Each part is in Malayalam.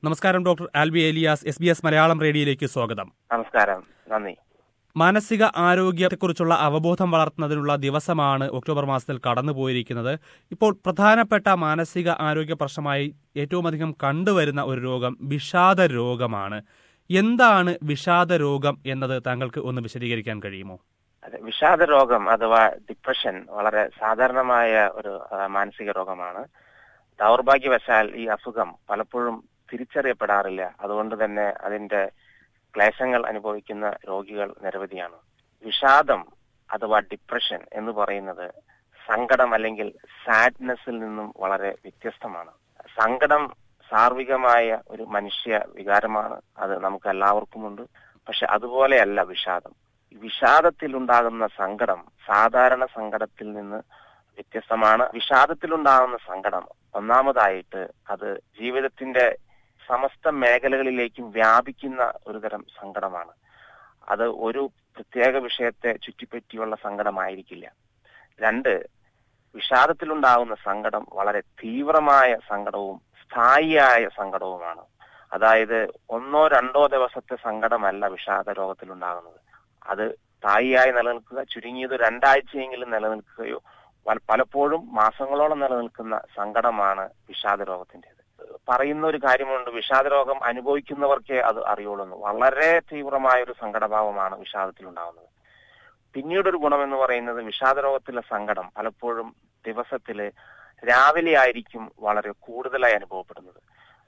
നമസ്കാരം doctor Alby Elias S B S Malayalam റേഡിയോയിലേക്ക് സ്വാഗതം നമസ്കാരം നന്ദി മാനസിക ആരോഗ്യത്തെക്കുറിച്ചുള്ള അവബോധം വളർത്തുന്നതിനുള്ള ദിവസമാണ് ഒക്ടോബർ മാസത്തിൽ കടന്നുപോയിരിക്കുന്നത് ഇപ്പോൾ പ്രധാനപ്പെട്ട മാനസിക ആരോഗ്യ പ്രശ്നമായി ഏറ്റവും അധികം കണ്ടുവരുന്ന ഒരു രോഗം വിഷാദ രോഗമാണ് എന്താണ് വിഷാദ രോഗം എന്നത് താങ്കൾക്ക് ഒന്ന് വിശദീകരിക്കാൻ കഴിയുമോ അതെ വിഷാദ രോഗം അഥവാ ഡിപ്രഷൻ വളരെ സാധാരണമായ ഒരു ആ, മാനസിക രോഗമാണ് ദൗർഭാഗ്യവശാൽ ഈ അസുഖം പലപ്പോഴും തിരിച്ചറിയപ്പെടാറില്ല അതുകൊണ്ട് തന്നെ അതിന്റെ ക്ലേശങ്ങൾ അനുഭവിക്കുന്ന രോഗികൾ നിരവധിയാണ് വിഷാദം അഥവാ ഡിപ്രഷൻ എന്ന് പറയുന്നത് സങ്കടം അല്ലെങ്കിൽ സാഡ്നെസ്സിൽ നിന്നും വളരെ വ്യത്യസ്തമാണ് സങ്കടം സാർവികമായ ഒരു മനുഷ്യ വികാരമാണ് അത് നമുക്ക് എല്ലാവർക്കുമുണ്ട് പക്ഷെ അതുപോലെയല്ല വിഷാദം ഈ വിഷാദത്തിൽ ഉണ്ടാകുന്ന സങ്കടം സാധാരണ സങ്കടത്തിൽ നിന്ന് വ്യത്യസ്തമാണ് വിഷാദത്തിലുണ്ടാകുന്ന സങ്കടം ഒന്നാമതായിട്ട് അത് ജീവിതത്തിന്റെ സമസ്ത മേഖലകളിലേക്കും വ്യാപിക്കുന്ന ഒരു തരം സങ്കടമാണ് അത് ഒരു പ്രത്യേക വിഷയത്തെ ചുറ്റിപ്പറ്റിയുള്ള സങ്കടമായിരിക്കില്ല രണ്ട് വിഷാദത്തിലുണ്ടാകുന്ന സങ്കടം വളരെ തീവ്രമായ സങ്കടവും സ്ഥായിയായ സങ്കടവുമാണ് അതായത് ഒന്നോ രണ്ടോ ദിവസത്തെ സങ്കടമല്ല വിഷാദ രോഗത്തിലുണ്ടാകുന്നത് അത് സ്ഥായിയായി നിലനിൽക്കുക ചുരുങ്ങിയത് രണ്ടാഴ്ചയെങ്കിലും നിലനിൽക്കുകയോ പല- പലപ്പോഴും മാസങ്ങളോളം നിലനിൽക്കുന്ന സങ്കടമാണ് വിഷാദ രോഗത്തിൻ്റെത് പറയുന്ന ഒരു കാര്യമുണ്ട് വിഷാദ രോഗം അനുഭവിക്കുന്നവർക്കേ അത് അറിയുള്ളൂ വളരെ തീവ്രമായ ഒരു സങ്കടഭാവമാണ് വിഷാദത്തിലുണ്ടാകുന്നത് പിന്നീട് ഒരു ഗുണം എന്ന് പറയുന്നത് വിഷാദ രോഗത്തിലെ സങ്കടം പലപ്പോഴും ദിവസത്തില് രാവിലെ ആയിരിക്കും വളരെ കൂടുതലായി അനുഭവപ്പെടുന്നത്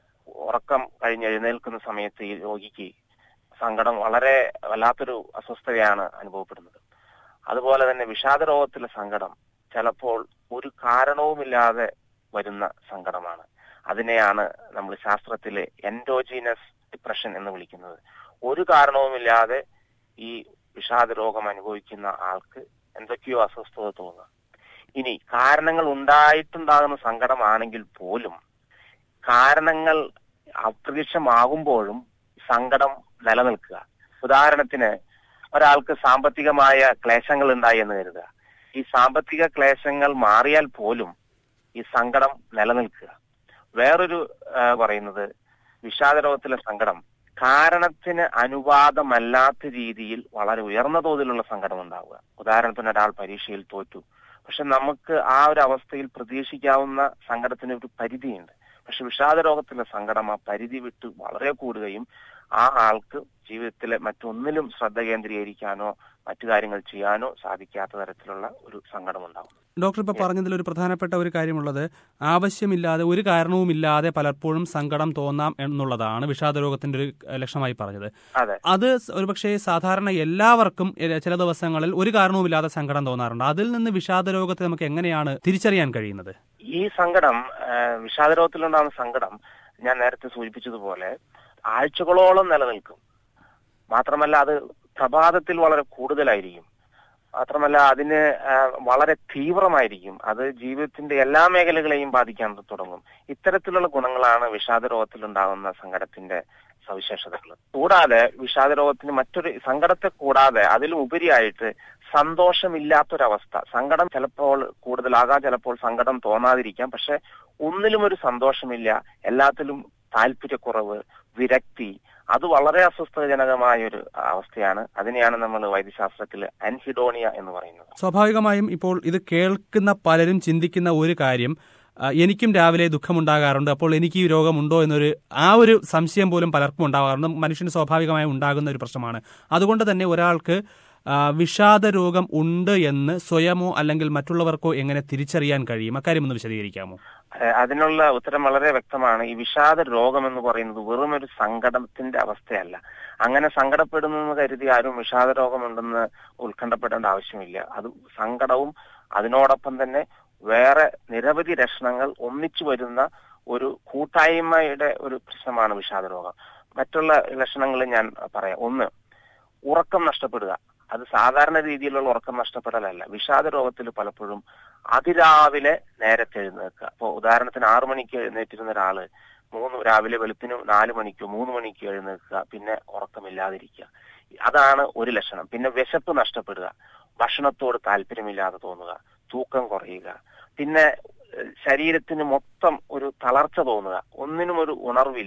ഉറക്കം കഴിഞ്ഞ് എഴുന്നേൽക്കുന്ന സമയത്ത് ഈ രോഗിക്ക് സങ്കടം വളരെ വല്ലാത്തൊരു അസ്വസ്ഥതയാണ് അനുഭവപ്പെടുന്നത് അതുപോലെ തന്നെ വിഷാദ രോഗത്തിലെ സങ്കടം ചിലപ്പോൾ ഒരു കാരണവുമില്ലാതെ വരുന്ന സങ്കടമാണ് അതിനെയാണ് നമ്മൾ ശാസ്ത്രത്തിലെ എൻഡോജീനസ് ഡിപ്രഷൻ എന്ന് വിളിക്കുന്നത് ഒരു കാരണവുമില്ലാതെ ഈ വിഷാദ രോഗം അനുഭവിക്കുന്ന ആൾക്ക് എന്തൊക്കെയോ അസ്വസ്ഥത തോന്നുക ഇനി കാരണങ്ങൾ ഉണ്ടായിട്ടുണ്ടാകുന്ന സങ്കടമാണെങ്കിൽ പോലും കാരണങ്ങൾ അപ്രത്യക്ഷമാകുമ്പോഴും സങ്കടം നിലനിൽക്കുക ഉദാഹരണത്തിന് ഒരാൾക്ക് സാമ്പത്തികമായ ക്ലേശങ്ങൾ ഉണ്ടായി എന്ന് കരുതുക ഈ സാമ്പത്തിക ക്ലേശങ്ങൾ മാറിയാൽ പോലും ഈ സങ്കടം നിലനിൽക്കുക വേറൊരു ആ, പറയുന്നത് വിഷാദ രോഗത്തിലെ സങ്കടം കാരണത്തിന് അനുവാദമല്ലാത്ത രീതിയിൽ വളരെ ഉയർന്ന തോതിലുള്ള സങ്കടം ഉണ്ടാവുക ഉദാഹരണത്തിന് ഒരാൾ പരീക്ഷയിൽ തോറ്റു പക്ഷെ നമുക്ക് ആ ഒരു അവസ്ഥയിൽ പ്രതീക്ഷിക്കാവുന്ന സങ്കടത്തിന് ഒരു പരിധിയുണ്ട് പക്ഷെ വിഷാദ രോഗത്തിലെ സങ്കടം ആ പരിധി വിട്ട് വളരെ കൂടുകയും ആ ആൾക്ക് ജീവിതത്തിലെ മറ്റൊന്നിലും ശ്രദ്ധ കേന്ദ്രീകരിക്കാനോ മറ്റു കാര്യങ്ങൾ ചെയ്യാനോ സാധിക്കാത്ത തരത്തിലുള്ള ഒരു സങ്കടം ഉണ്ടാവും ഡോക്ടർ ഇപ്പോൾ പറഞ്ഞതിൽ ഒരു പ്രധാനപ്പെട്ട ഒരു കാര്യമുള്ളത് ആവശ്യമില്ലാതെ ഒരു കാരണവുമില്ലാതെ പലപ്പോഴും സങ്കടം തോന്നാം എന്നുള്ളതാണ് വിഷാദ രോഗത്തിന്റെ ഒരു ലക്ഷണമായി പറഞ്ഞത് അതെ അത് സ് ഒരുപക്ഷെ സാധാരണ എല്ലാവർക്കും എ- ചില ദിവസങ്ങളിൽ ഒരു കാരണവുമില്ലാതെ സങ്കടം തോന്നാറുണ്ട് അതിൽ നിന്ന് വിഷാദ രോഗത്തെ നമുക്ക് എങ്ങനെയാണ് തിരിച്ചറിയാൻ കഴിയുന്നത് ഈ സങ്കടം ആ, വിഷാദരോഗത്തിലുണ്ടാകുന്ന സങ്കടം ഞാൻ നേരത്തെ സൂചിപ്പിച്ചതുപോലെ ആഴ്ചകളോളം നിലനിൽക്കും മാത്രമല്ല അത് പ്രഭാതത്തിൽ വളരെ കൂടുതലായിരിക്കും മാത്രമല്ല അതിന് ആ, വളരെ തീവ്രമായിരിക്കും അത് ജീവിതത്തിന്റെ എല്ലാ മേഖലകളെയും ബാധിക്കാൻ തുടങ്ങും ഇത്തരത്തിലുള്ള ഗുണങ്ങളാണ് വിഷാദ രോഗത്തിലുണ്ടാകുന്ന സങ്കടത്തിന്റെ സവിശേഷതകൾ കൂടാതെ വിഷാദ രോഗത്തിന് മറ്റൊരു സങ്കടത്തെ കൂടാതെ അതിലും ഉപരിയായിട്ട് സന്തോഷമില്ലാത്തൊരവസ്ഥ സങ്കടം ചിലപ്പോൾ കൂടുതലാകാം ചിലപ്പോൾ സങ്കടം തോന്നാതിരിക്കാം പക്ഷെ ഒന്നിലും ഒരു സന്തോഷമില്ല എല്ലാത്തിലും താല്പര്യക്കുറവ് വിരക്തി അത് വളരെ അസ്വസ്ഥജനകമായ ഒരു അവസ്ഥയാണ് അതിനെയാണ് നമ്മൾ വൈദ്യശാസ്ത്രത്തിൽ അൻഹിഡോണിയ എന്ന് പറയുന്നത് സ്വാഭാവികമായും ഇപ്പോൾ ഇത് കേൾക്കുന്ന പലരും ചിന്തിക്കുന്ന ഒരു കാര്യം ആ, എനിക്കും രാവിലെ ദുഃഖമുണ്ടാകാറുണ്ട് അപ്പോൾ എനിക്ക് ഈ രോഗമുണ്ടോ എന്നൊരു ആ ഒരു സംശയം പോലും പലർക്കും ഉണ്ടാകാറുണ്ട് മനുഷ്യന് സ്വാഭാവികമായും ഉണ്ടാകുന്ന ഒരു പ്രശ്നമാണ് അതുകൊണ്ട് തന്നെ ഒരാൾക്ക് ആ, വിഷാദ രോഗം ഉണ്ട് എന്ന് സ്വയമോ അല്ലെങ്കിൽ മറ്റുള്ളവർക്കോ എങ്ങനെ തിരിച്ചറിയാൻ കഴിയും അക്കാര്യം ഒന്ന് വിശദീകരിക്കാമോ ഏഹ് അതിനുള്ള ഉത്തരം വളരെ വ്യക്തമാണ് ഈ വിഷാദ രോഗം എന്ന് പറയുന്നത് വെറും ഒരു സങ്കടത്തിന്റെ അവസ്ഥയല്ല അങ്ങനെ സങ്കടപ്പെടുന്നു എന്ന് കരുതി ആരും വിഷാദ രോഗമുണ്ടെന്ന് ഉത്കണ്ഠപ്പെടേണ്ട ആവശ്യമില്ല അത് സങ്കടവും അതിനോടൊപ്പം തന്നെ വേറെ നിരവധി ലക്ഷണങ്ങൾ ഒന്നിച്ചു വരുന്ന ഒരു കൂട്ടായ്മയുടെ ഒരു പ്രശ്നമാണ് വിഷാദ രോഗം മറ്റുള്ള ലക്ഷണങ്ങൾ ഞാൻ പറയാം ഒന്ന് ഉറക്കം നഷ്ടപ്പെടുക അത് സാധാരണ രീതിയിലുള്ള ഉറക്കം നഷ്ടപ്പെടലല്ല വിഷാദ രോഗത്തിൽ പലപ്പോഴും അതിരാവിലെ നേരത്തെ എഴുന്നേൽക്കുക അപ്പോൾ ഉദാഹരണത്തിന് ആറു മണിക്ക് എഴുന്നേറ്റിരുന്ന ഒരാള് മൂന്ന് രാവിലെ വെളുപ്പിന് നാല് മണിക്കോ മൂന്ന് മണിക്കോ എഴുന്നേൽക്കുക പിന്നെ ഉറക്കമില്ലാതിരിക്കുക അതാണ് ഒരു ലക്ഷണം പിന്നെ വിശപ്പ് നഷ്ടപ്പെടുക ഭക്ഷണത്തോട് താല്പര്യമില്ലാതെ തോന്നുക തൂക്കം കുറയുക പിന്നെ ഏഹ്, ശരീരത്തിന് മൊത്തം ഒരു തളർച്ച തോന്നുക ഒന്നിനും ഒരു ഉണർവില്ല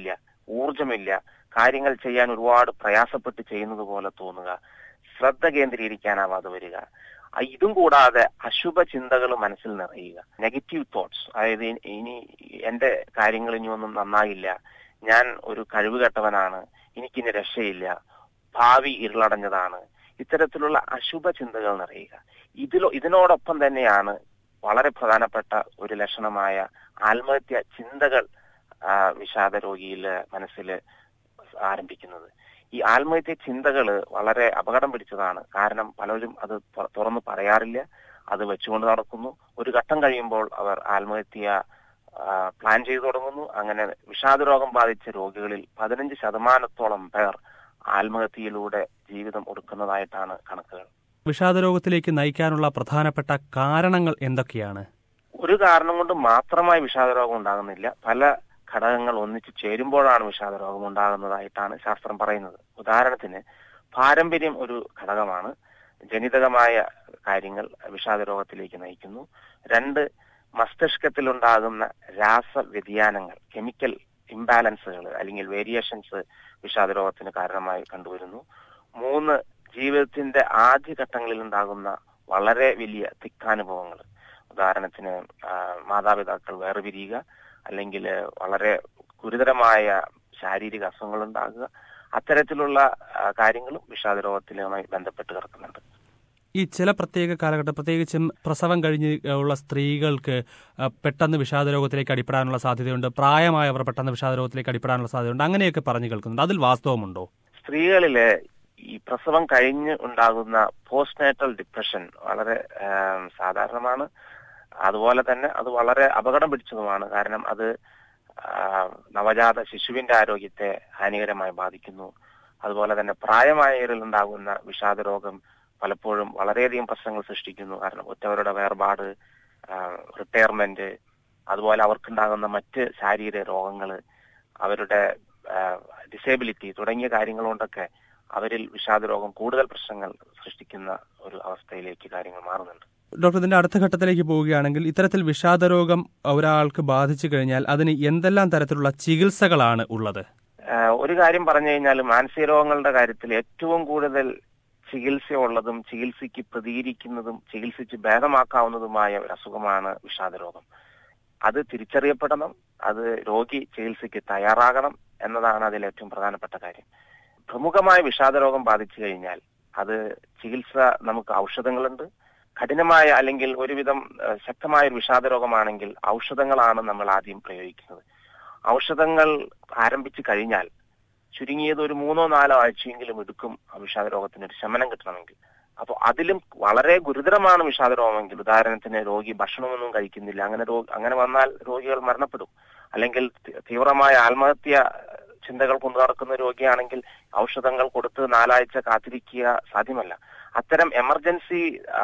ഊർജമില്ല കാര്യങ്ങൾ ചെയ്യാൻ ഒരുപാട് പ്രയാസപ്പെട്ട് ചെയ്യുന്നത് പോലെ തോന്നുക ശ്രദ്ധ കേന്ദ്രീകരിക്കാനാവാതെ വരിക ആ, ഇതും കൂടാതെ അശുഭ ചിന്തകൾ മനസ്സിൽ നിറയുക നെഗറ്റീവ് തോട്ട്സ് അതായത് ഇ- ഇനി എന്റെ കാര്യങ്ങൾ ഇനി ഒന്നും നന്നായില്ല ഞാൻ ഒരു കഴിവുകെട്ടവനാണ് എനിക്കിനി രക്ഷയില്ല ഭാവി ഇരുളടഞ്ഞതാണ് ഇത്തരത്തിലുള്ള അശുഭ ചിന്തകൾ നിറയുക ഇതിലോ ഇതിനോടൊപ്പം തന്നെയാണ് വളരെ പ്രധാനപ്പെട്ട ഒരു ലക്ഷണമായ ആത്മഹത്യ ചിന്തകൾ ആ, വിഷാദ രോഗിയിലെ മനസ്സിൽ ആരംഭിക്കുന്നത് ഈ ആത്മഹത്യ ചിന്തകൾ വളരെ അപകടം പിടിച്ചതാണ് കാരണം പലരും അത് തു- തുറന്ന് പറയാറില്ല അത് വെച്ചുകൊണ്ട് നടക്കുന്നു ഒരു ഘട്ടം കഴിയുമ്പോൾ അവർ ആത്മഹത്യ ആ, പ്ലാൻ ചെയ്തു തുടങ്ങുന്നു അങ്ങനെ വിഷാദ രോഗം ബാധിച്ച രോഗികളിൽ പതിനഞ്ച് ശതമാനത്തോളം പേർ ആത്മഹത്യയിലൂടെ ജീവിതം ഒടുക്കുന്നതായിട്ടാണ് കണക്കുകൾ വിഷാദരോഗത്തിലേക്ക് നയിക്കാനുള്ള പ്രധാനപ്പെട്ട കാരണങ്ങൾ എന്തൊക്കെയാണ് ഒരു കാരണം കൊണ്ട് മാത്രമായി വിഷാദരോഗം ഉണ്ടാകുന്നില്ല പല ഘടകങ്ങൾ ഒന്നിച്ചു ചേരുമ്പോഴാണ് വിഷാദരോഗം ഉണ്ടാകുന്നതായിട്ടാണ് ശാസ്ത്രം പറയുന്നത് ഉദാഹരണത്തിന് പാരമ്പര്യം ഒരു ഘടകമാണ് ജനിതകമായ കാര്യങ്ങൾ വിഷാദരോഗത്തിലേക്ക് നയിക്കുന്നു രണ്ട് മസ്തിഷ്കത്തിലുണ്ടാകുന്ന രാസവ്യതിയാനങ്ങൾ കെമിക്കൽ ഇംബാലൻസുകൾ അല്ലെങ്കിൽ വേരിയേഷൻസ് വിഷാദരോഗത്തിന് കാരണമായി കണ്ടുവരുന്നു മൂന്ന് ജീവിതത്തിന്റെ ആദ്യഘട്ടങ്ങളിൽ ഉണ്ടാകുന്ന വളരെ വലിയ തിക്താനുഭവങ്ങൾ ഉദാഹരണത്തിന് ആ, മാതാപിതാക്കൾ വേർപിരിയുക അല്ലെങ്കിൽ വളരെ ഗുരുതരമായ ശാരീരിക അസുഖങ്ങൾ ഉണ്ടാകുക അത്തരത്തിലുള്ള ആ, കാര്യങ്ങളും വിഷാദരോഗത്തിലുമായി ബന്ധപ്പെട്ട് കിടക്കുന്നുണ്ട് ഈ ചില പ്രത്യേക കാലഘട്ടം പ്രത്യേകിച്ചും പ്രസവം കഴിഞ്ഞ് ഉള്ള സ്ത്രീകൾക്ക് ആ, പെട്ടെന്ന് വിഷാദരോഗത്തിലേക്ക് അടിപ്പെടാനുള്ള സാധ്യതയുണ്ട് പ്രായമായവർ പെട്ടെന്ന് വിഷാദരോഗത്തിലേക്ക് അടിപ്പെടാനുള്ള സാധ്യതയുണ്ട് അങ്ങനെയൊക്കെ പറഞ്ഞു കേൾക്കുന്നുണ്ട് അതിൽ വാസ്തവമുണ്ടോ സ്ത്രീകളിലെ ഈ പ്രസവം കഴിഞ്ഞ് ഉണ്ടാകുന്ന പോസ്റ്റ്നേറ്റൽ ഡിപ്രഷൻ വളരെ ആം, സാധാരണമാണ് അതുപോലെ തന്നെ അത് വളരെ അപകടം പിടിച്ചതുമാണ് കാരണം അത് ആ, നവജാത ശിശുവിന്റെ ആരോഗ്യത്തെ ഹാനികരമായി ബാധിക്കുന്നു അതുപോലെ തന്നെ പ്രായമായവരിൽ ഉണ്ടാകുന്ന വിഷാദ രോഗം പലപ്പോഴും വളരെയധികം പ്രശ്നങ്ങൾ സൃഷ്ടിക്കുന്നു കാരണം ഒറ്റവരുടെ വേർപാട് റിട്ടയർമെന്റ് അതുപോലെ അവർക്കുണ്ടാകുന്ന മറ്റ് ശാരീരിക രോഗങ്ങൾ അവരുടെ ഡിസേബിലിറ്റി തുടങ്ങിയ കാര്യങ്ങൾ കൊണ്ടൊക്കെ അവരിൽ വിഷാദ രോഗം കൂടുതൽ പ്രശ്നങ്ങൾ സൃഷ്ടിക്കുന്ന ഒരു അവസ്ഥയിലേക്ക് കാര്യങ്ങൾ മാറുന്നുണ്ട് ഡോക്ടർ ഇതിന്റെ അടുത്ത ഘട്ടത്തിലേക്ക് പോവുകയാണെങ്കിൽ ഇത്തരത്തിൽ വിഷാദരോഗം ഒരാൾക്ക് ബാധിച്ചു കഴിഞ്ഞാൽ അതിന് എന്തെല്ലാം തരത്തിലുള്ള ചികിത്സകളാണ് ഉള്ളത് ആഹ് ഒരു കാര്യം പറഞ്ഞു കഴിഞ്ഞാൽ മാനസിക രോഗങ്ങളുടെ കാര്യത്തിൽ ഏറ്റവും കൂടുതൽ ചികിത്സയുള്ളതും ചികിത്സയ്ക്ക് പ്രതികരിക്കുന്നതും ചികിത്സിച്ച് ഭേദമാക്കാവുന്നതുമായ ഒരു അസുഖമാണ് വിഷാദരോഗം അത് തിരിച്ചറിയപ്പെടണം അത് രോഗി ചികിത്സയ്ക്ക് തയ്യാറാകണം എന്നതാണ് അതിൽ ഏറ്റവും പ്രധാനപ്പെട്ട കാര്യം പ്രമുഖമായ വിഷാദരോഗം ബാധിച്ചു കഴിഞ്ഞാൽ അത് ചികിത്സ നമുക്ക് ഔഷധങ്ങളുണ്ട് കഠിനമായ അല്ലെങ്കിൽ ഒരുവിധം ഏഹ്, ശക്തമായ ഒരു വിഷാദരോഗമാണെങ്കിൽ ഔഷധങ്ങളാണ് നമ്മൾ ആദ്യം പ്രയോഗിക്കുന്നത് ഔഷധങ്ങൾ ആരംഭിച്ചു കഴിഞ്ഞാൽ ചുരുങ്ങിയത് ഒരു മൂന്നോ നാലോ ആഴ്ചയെങ്കിലും എടുക്കും ആ വിഷാദ രോഗത്തിന് ഒരു ശമനം കിട്ടണമെങ്കിൽ അപ്പോൾ അതിലും വളരെ ഗുരുതരമാണ് വിഷാദ രോഗമെങ്കിൽ ഉദാഹരണത്തിന് രോഗി ഭക്ഷണമൊന്നും കഴിക്കുന്നില്ല അങ്ങനെ രോഗ അങ്ങനെ വന്നാൽ രോഗികൾ മരണപ്പെടും അല്ലെങ്കിൽ തി- തീവ്രമായ ആത്മഹത്യ ചിന്തകൾ കൊണ്ടു നടക്കുന്ന രോഗിയാണെങ്കിൽ ഔഷധങ്ങൾ കൊടുത്ത് നാലാഴ്ച കാത്തിരിക്കുക സാധ്യമല്ല അത്തരം എമർജൻസി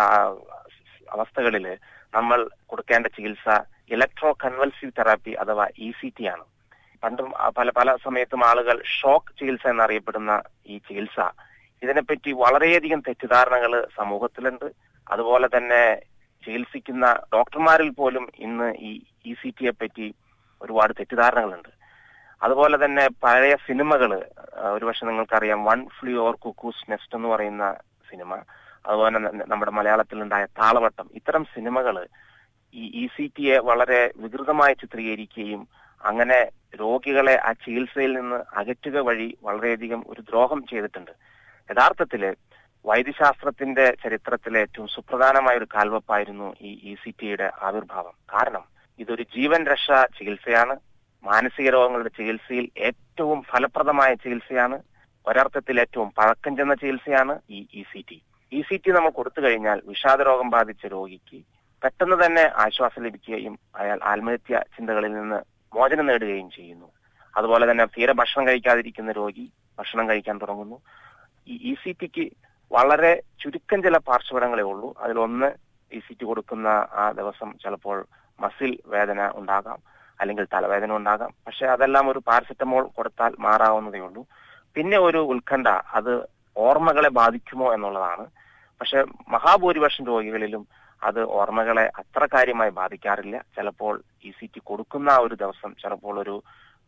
അവസ്ഥകളിൽ നമ്മൾ കൊടുക്കേണ്ട ചികിത്സ ഇലക്ട്രോ കൺവൽസീവ് തെറാപ്പി അഥവാ ഇ സി ടി ആണ് പണ്ടും ആ, പല പല സമയത്തും ആളുകൾ ഷോക്ക് ചികിത്സ എന്നറിയപ്പെടുന്ന ഈ ചികിത്സ ഇതിനെപ്പറ്റി വളരെയധികം തെറ്റിദ്ധാരണകൾ സമൂഹത്തിലുണ്ട് അതുപോലെ തന്നെ ചികിത്സിക്കുന്ന ഡോക്ടർമാരിൽ പോലും ഇന്ന് ഈ ഇ സി ടിയെ പറ്റി ഒരുപാട് തെറ്റിദ്ധാരണകളുണ്ട് അതുപോലെ തന്നെ പഴയ സിനിമകൾ ഒരുപക്ഷെ നിങ്ങൾക്കറിയാം one flew over cuckoo's nest എന്ന് പറയുന്ന സിനിമ അതുപോലെ തന്നെ നമ്മുടെ മലയാളത്തിലുണ്ടായ താളവട്ടം ഇത്തരം സിനിമകൾ ഈ ഇ സി ടിയെ വളരെ വികൃതമായി ചിത്രീകരിക്കുകയും അങ്ങനെ രോഗികളെ ആ ചികിത്സയിൽ നിന്ന് അകറ്റുക വഴി വളരെയധികം ഒരു ദ്രോഹം ചെയ്തിട്ടുണ്ട് യഥാർത്ഥത്തില് വൈദ്യശാസ്ത്രത്തിന്റെ ചരിത്രത്തിലെ ഏറ്റവും സുപ്രധാനമായ ഒരു കാൽവെപ്പായിരുന്നു ഈ ഇ സി ടിയുടെ ആവിർഭാവം കാരണം ഇതൊരു ജീവൻ രക്ഷാ ചികിത്സയാണ് മാനസിക രോഗങ്ങളുടെ ചികിത്സയിൽ ഏറ്റവും ഫലപ്രദമായ ചികിത്സയാണ് ഒരർത്ഥത്തിൽ ഏറ്റവും പഴക്കം ചെന്ന ചികിത്സയാണ് ഈ E C T E C T നമ്മൾ കൊടുത്തു കഴിഞ്ഞാൽ വിഷാദ രോഗം ബാധിച്ച രോഗിക്ക് പെട്ടെന്ന് തന്നെ ആശ്വാസം ലഭിക്കുകയും അയാൾ ആത്മഹത്യ ചിന്തകളിൽ നിന്ന് മോചനം നേടുകയും ചെയ്യുന്നു അതുപോലെ തന്നെ തീരെ ഭക്ഷണം കഴിക്കാതിരിക്കുന്ന രോഗി ഭക്ഷണം കഴിക്കാൻ തുടങ്ങുന്നു ഈ ഇ സി ടിക്ക് വളരെ ചുരുക്കം ചില പാർശ്വഫലങ്ങളേ ഉള്ളൂ അതിലൊന്ന് ഇ സി ടി കൊടുക്കുന്ന ആ ദിവസം ചിലപ്പോൾ മസിൽ വേദന ഉണ്ടാകാം അല്ലെങ്കിൽ തലവേദന ഉണ്ടാകാം പക്ഷെ അതെല്ലാം ഒരു പാരസെറ്റമോൾ കൊടുത്താൽ മാറാവുന്നതേ ഉള്ളൂ പിന്നെ ഒരു ഉത്കണ്ഠ അത് ഓർമ്മകളെ ബാധിക്കുമോ എന്നുള്ളതാണ് പക്ഷെ മഹാഭൂരിപക്ഷം രോഗികളിലും അത് ഓർമ്മകളെ അത്ര കാര്യമായി ബാധിക്കാറില്ല ചിലപ്പോൾ ഇ സി ടി കൊടുക്കുന്ന ആ ഒരു ദിവസം ചിലപ്പോൾ ഒരു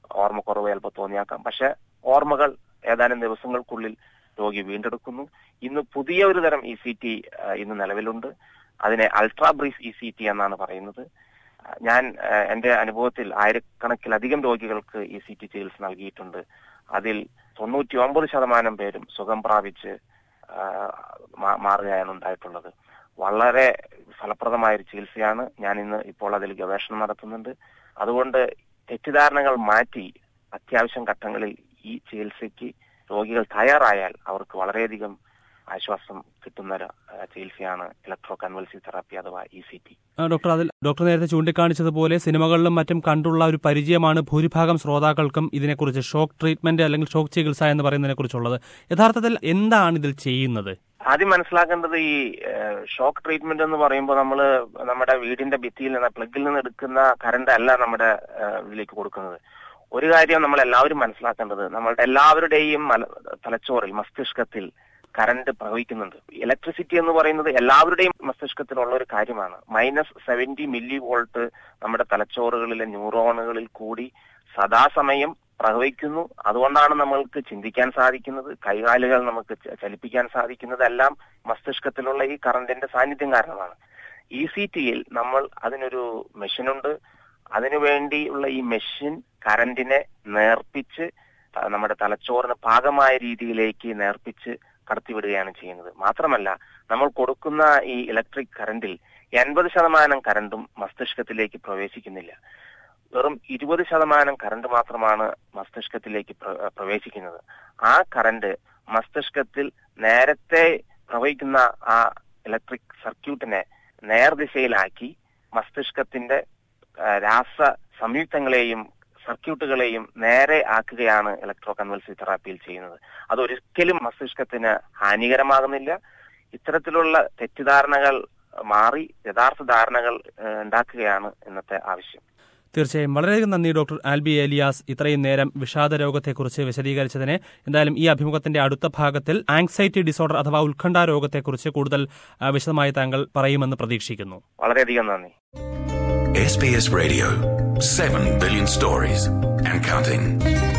ഓർമ്മക്കുറവ് ചിലപ്പോൾ തോന്നിയാക്കാം പക്ഷെ ഓർമ്മകൾ ഏതാനും ദിവസങ്ങൾക്കുള്ളിൽ രോഗി വീണ്ടെടുക്കുന്നു ഇന്ന് പുതിയ ഒരു തരം ഇ സി ടി ഇന്ന് നിലവിലുണ്ട് അതിനെ ultra brief E C T എന്നാണ് പറയുന്നത് ആ, ഞാൻ ആ, എന്റെ അനുഭവത്തിൽ ആയിരക്കണക്കിലധികം രോഗികൾക്ക് ഇ സി ടി ചികിത്സ നൽകിയിട്ടുണ്ട് അതിൽ തൊണ്ണൂറ്റി ഒമ്പത് ശതമാനം പേരും സുഖം പ്രാപിച്ച് ആ, മാ- മാറുകയാണ് ഉണ്ടായിട്ടുള്ളത് വളരെ ഫലപ്രദമായ ഒരു ചികിത്സയാണ് ഞാൻ ഇന്ന് ഇപ്പോൾ അതിൽ ഗവേഷണം നടത്തുന്നുണ്ട് അതുകൊണ്ട് തെറ്റിദ്ധാരണകൾ മാറ്റി അത്യാവശ്യം ഘട്ടങ്ങളിൽ ഈ ചികിത്സയ്ക്ക് രോഗികൾ തയ്യാറായാൽ അവർക്ക് വളരെയധികം ആശ്വാസം കിട്ടുന്ന ഒരു ആ, ചികിത്സയാണ് ഇലക്ട്രോ കൺവൽസീവ് തെറാപ്പി അഥവാ ഇ സി ടി ആ, ഡോക്ടർ അതിൽ ഡോക്ടർ നേരത്തെ ചൂണ്ടിക്കാണിച്ചതുപോലെ സിനിമകളിലും മറ്റും കണ്ടുള്ള ഒരു പരിചയമാണ് ഭൂരിഭാഗം ശ്രോതാക്കൾക്കും ഇതിനെക്കുറിച്ച് ഷോക്ക് ട്രീറ്റ്മെന്റ് അല്ലെങ്കിൽ ഷോക്ക് ചികിത്സ എന്ന് പറയുന്നതിനെ കുറിച്ചുള്ളത് യഥാർത്ഥത്തിൽ എന്താണ് ഇതിൽ ചെയ്യുന്നത് ആദ്യം മനസ്സിലാക്കേണ്ടത് ഈ ഷോക്ക് ട്രീറ്റ്മെന്റ് എന്ന് പറയുമ്പോൾ നമ്മൾ നമ്മുടെ വീടിന്റെ ഭിത്തിയിൽ നിന്ന് പ്ലഗിൽ നിന്ന് എടുക്കുന്ന കറണ്ട് അല്ല നമ്മുടെ ആ, ഇതിലേക്ക് കൊടുക്കുന്നത് ഒരു കാര്യം നമ്മൾ എല്ലാവരും മനസ്സിലാക്കേണ്ടത് നമ്മളുടെ എല്ലാവരുടെയും മല- തലച്ചോറിൽ മസ്തിഷ്കത്തിൽ കറണ്ട് പ്രവഹിക്കുന്നുണ്ട് ഇലക്ട്രിസിറ്റി എന്ന് പറയുന്നത് എല്ലാവരുടെയും മസ്തിഷ്കത്തിലുള്ള ഒരു കാര്യമാണ് മൈനസ് സെവന്റി മില്ലി വോൾട്ട് നമ്മുടെ തലച്ചോറുകളിലെ ന്യൂറോണുകളിൽ കൂടി സദാസമയം പ്രവഹിക്കുന്നു അതുകൊണ്ടാണ് നമ്മൾക്ക് ചിന്തിക്കാൻ സാധിക്കുന്നത് കൈകാലുകൾ നമുക്ക് ച- ചലിപ്പിക്കാൻ സാധിക്കുന്നത് എല്ലാം മസ്തിഷ്കത്തിലുള്ള ഈ കറണ്ടിന്റെ സാന്നിധ്യം കാരണമാണ് ഇ സി ടിയിൽ നമ്മൾ അതിനൊരു മെഷീനുണ്ട് അതിനുവേണ്ടിയുള്ള ഈ മെഷീൻ കറണ്ടിനെ നേർപ്പിച്ച് ത- നമ്മുടെ തലച്ചോറിന് പാകമായ രീതിയിലേക്ക് നേർപ്പിച്ച് കടത്തിവിടുകയാണ് ചെയ്യുന്നത് മാത്രമല്ല നമ്മൾ കൊടുക്കുന്ന ഈ ഇലക്ട്രിക് കറണ്ടിൽ എൺപത് ശതമാനം കറണ്ടും മസ്തിഷ്കത്തിലേക്ക് പ്രവേശിക്കുന്നില്ല വെറും ഇരുപത് ശതമാനം കറണ്ട് മാത്രമാണ് മസ്തിഷ്കത്തിലേക്ക് പ്ര- പ്രവേശിക്കുന്നത് ആ കറണ്ട് മസ്തിഷ്കത്തിൽ നേരത്തെ പ്രവഹിക്കുന്ന ആ ഇലക്ട്രിക് സർക്യൂട്ടിനെ നേർദിശയിലാക്കി മസ്തിഷ്കത്തിന്റെ ആ, രാസ സംയുക്തങ്ങളെയും സർക്യൂട്ടുകളെയും നേരെ ആക്കുകയാണ് ഇലക്ട്രോ കൺവൽസീവ് തെറാപ്പിയിൽ ചെയ്യുന്നത് അതൊരിക്കലും മസ്തിഷ്കത്തിന് ഹാനികരമാകുന്നില്ല ഇത്തരത്തിലുള്ള തെറ്റിദ്ധാരണകൾ മാറി യഥാർത്ഥ ധാരണകൾ ഏ, ഉണ്ടാക്കുകയാണ് ഇന്നത്തെ ആവശ്യം തീർച്ചയായും വളരെയധികം നന്ദി ഡോക്ടർ ആൽബി ഏലിയാസ് ഇത്രയും നേരം വിഷാദ രോഗത്തെക്കുറിച്ച് വിശദീകരിച്ചതിന് എന്തായാലും ഈ അഭിമുഖത്തിന്റെ അടുത്ത ഭാഗത്തിൽ ആങ്സൈറ്റി ഡിസോർഡർ അഥവാ ഉത്കണ്ഠ രോഗത്തെക്കുറിച്ച് കൂടുതൽ ആ, വിശദമായി താങ്കൾ പറയുമെന്ന് പ്രതീക്ഷിക്കുന്നു വളരെയധികം നന്ദി SBS Radio. 7 billion stories and counting.